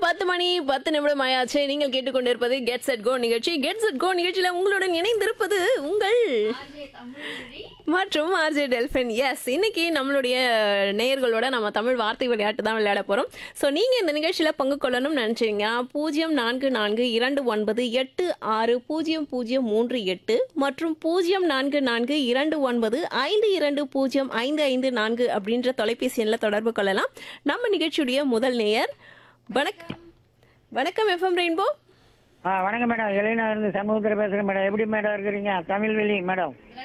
பத்து மணி பத்து நிமிடம் ஆயாச்சு நீங்கள் கேட்டுக்கொண்டிருப்பது கெட் செட் கோ நிகழ்ச்சி கெட் செட் கோ நிகழ்ச்சியில உங்களுடன் இணைந்திருப்பது உங்கள் மற்றும் ஆர்ஜே டெல்ஃபின் எஸ் இன்னைக்கு நம்மளுடைய நேயர்களோட நம்ம தமிழ் வார்த்தை விளையாட்டு தான் விளையாட போறோம் ஸோ நீங்க இந்த நிகழ்ச்சியில பங்கு கொள்ளணும்னு நினைச்சீங்கன்னா பூஜ்ஜியம் நான்கு நான்கு இரண்டு ஒன்பது எட்டு ஆறு பூஜ்ஜியம் பூஜ்ஜியம் மூன்று எட்டு மற்றும் பூஜ்ஜியம் நான்கு நான்கு இரண்டு ஒன்பது ஐந்து இரண்டு பூஜ்ஜியம் ஐந்து ஐந்து நான்கு அப்படின்ற தொலைபேசி எண்ணில் தொடர்பு கொள்ளலாம் நம்ம நிகழ்ச்சியுடைய முதல் நேயர் வணக்கம் வணக்கம் எஃப்எம் ரெயின்போ ஆ வணக்கம் மேடம் எலினா இருந்து சமூகத்தில் பேசுகிறேன் மேடம் எப்படி மேடம் இருக்கிறீங்க தமிழ்வெளி மேடம்